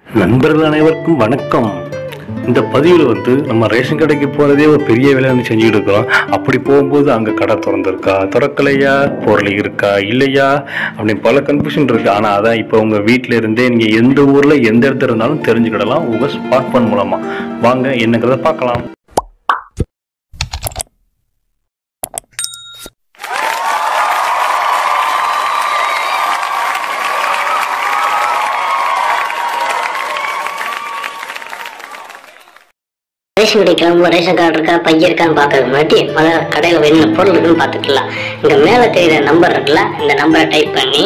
நண்பர்கள் அனைவருக்கும் வணக்கம் இந்த பதிவில் வந்து நம்ம ரேஷன் கடைக்கு போகிறதே ஒரு பெரிய வேலைன்னு செஞ்சுட்டு இருக்கிறோம் அப்படி போகும்போது அங்கே கடை திறந்திருக்கா திறக்கலையா பொருள் இருக்கா இல்லையா அப்படின்னு பல கன்ஃபியூஷன் இருக்கு ஆனால் அதான் இப்போ உங்கள் வீட்டில் இருந்தே நீங்கள் எந்த ஊரில் எந்த இடத்துல இருந்தாலும் தெரிஞ்சுக்கிடலாம் உங்கள் ஸ்மார்ட் ஃபோன் மூலமாக வாங்க என்னங்கிறத பார்க்கலாம் ரேஷன் கடை கிளம்பும் ரேஷன் கார்டு இருக்கா பையன் இருக்கான்னு பார்க்கறதுக்கு முன்னாடி முதல்ல கடையில் என்னென்ன பொருள் இருக்குன்னு பார்த்துக்கலாம் இங்கே மேலே தெரியுற நம்பர் இருக்குல்ல இந்த நம்பரை டைப் பண்ணி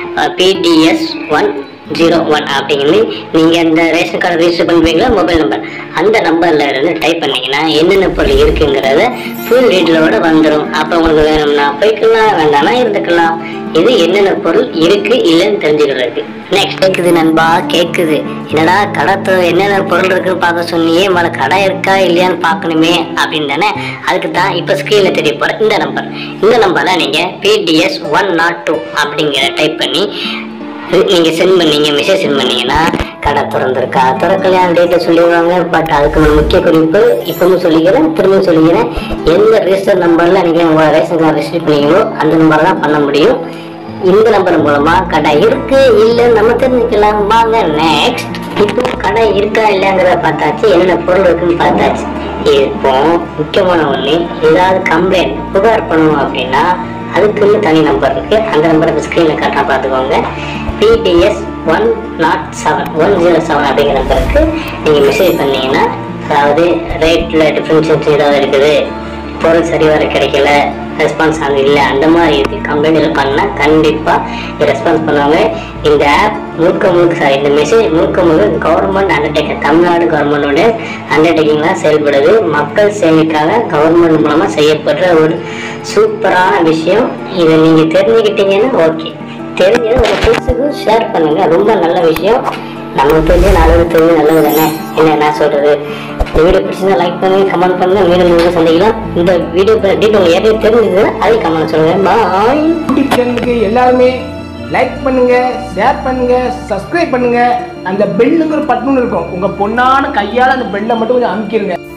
பிடிஎஸ் ஒன் ஜீரோ ஒன் அப்படிங்கன்னு நீங்கள் இந்த ரேஷன் கார்டு ரிஜிஸ்டர் பண்ணுவீங்களா மொபைல் நம்பர் அந்த நம்பரில் இருந்து டைப் பண்ணீங்கன்னா என்னென்ன பொருள் இருக்குங்கிறத ஃபுல் டீட்டெயிலோட வந்துடும் அப்போ உங்களுக்கு வேணும்னா போய்க்கலாம் வேண்டாம்னா இருந்துக்கலாம் இது என்னென்ன பொருள் இருக்கு இல்லைன்னு தெரிஞ்சுக்கிறதுக்கு நெக்ஸ்ட் கேக்குது நண்பா கேக்குது என்னடா கடை தொ- என்னென்ன பொருள் இருக்குன்னு பார்க்க சொன்னியே மழை கடை இருக்கா இல்லையான்னு பார்க்கணுமே அப்படின்னு தானே அதுக்கு தான் இப்போ ஸ்க்ரீனில் தெரிய போகிற இந்த நம்பர் இந்த நம்பரில் நீங்கள் பிடிஎஸ் ஒன் நாட் டூ அப்படிங்கிற டைப் பண்ணி நீங்க சென்ட் பண்ணீங்க மெசேஜ் சென்ட் பண்ணீங்கன்னா கடை திறந்திருக்கா திறக்கலையான டேட்டை சொல்லிடுவாங்க பட் அதுக்கு ஒரு முக்கிய குறிப்பு இப்பவும் சொல்லிக்கிறேன் திரும்பவும் சொல்லிக்கிறேன் எந்த ரிஜிஸ்டர் நம்பர்ல நீங்க உங்க ரேஷன் கார்டு ரிஜிஸ்டர் பண்ணீங்களோ அந்த நம்பர் தான் பண்ண முடியும் இந்த நம்பர் மூலமா கடை இருக்கு இல்லைன்னு நம்ம தெரிஞ்சுக்கலாம் வாங்க நெக்ஸ்ட் இப்போ கடை இருக்கா இல்லைங்கிறத பார்த்தாச்சு என்னென்ன பொருள் இருக்குன்னு பார்த்தாச்சு இப்போ முக்கியமான ஒண்ணு ஏதாவது கம்ப்ளைண்ட் புகார் பண்ணணும் அப்படின்னா அதுக்குன்னு தனி நம்பர் இருக்கு அந்த நம்பருக்கு ஸ்க்ரீனில் காட்டுறா பார்த்துக்கோங்க PDS one nought seven one zero seven அப்படிங்கிற நம்பருக்கு நீங்கள் மெசேஜ் பண்ணீங்கன்னா அதாவது ரேட்டில் டிஃப்ரென்ஷியேஷன் ஏதாவது இருக்குது பொருள் சரி வர கிடைக்கல ரெஸ்பான்ஸ் ஆகுது இல்லை அந்த மாதிரி இருக்கு கம்ப்ளைண்ட் பண்ணால் கண்டிப்பாக ரெஸ்பான்ஸ் பண்ணுவாங்க இந்த ஆப் முழுக்க முழுக்க சாரி இந்த மெசேஜ் முழுக்க முழுக்க கவர்மெண்ட் அண்டர்டேக்கர் தமிழ்நாடு கவர்மெண்டோட அண்டர்டேக்கிங்லாம் செயல்படுது மக்கள் சேவைக்காக கவர்மெண்ட் மூலமாக செய்யப்படுற ஒரு சூப்பரான விஷயம் இதை நீங்கள் தெரிஞ்சுக்கிட்டீங்கன்னா ஓகே தெரிஞ்சது உங்கள் ஃப்ரெண்ட்ஸுக்கும் ஷேர் பண்ணுங்க ரொம்ப நல்ல விஷயம் நமக்கு தெரிஞ்ச நல்லது தெரிஞ்ச நல்லது தானே என்ன நான் சொல்றது இந்த வீடியோ பிடிச்சிருந்தா லைக் பண்ணுங்க கமெண்ட் பண்ணுங்க மீண்டும் மீண்டும் சந்திக்கலாம் இந்த வீடியோ டீட்டெயில் உங்களுக்கு ஏற்கனவே தெரிஞ்சதுன்னா அதையும் கமெண்ட் சொல்லுங்க பாய் யூடியூப் சேனலுக்கு எல்லாருமே லைக் பண்ணுங்க ஷேர் பண்ணுங்க சப்ஸ்கிரைப் பண்ணுங்க அந்த பெல்லுங்கிற பட்டன் இருக்கும் உங்க பொண்ணான கையால அந்த பெல்லை மட்டும் கொஞ்சம் அமுக்கிருங்க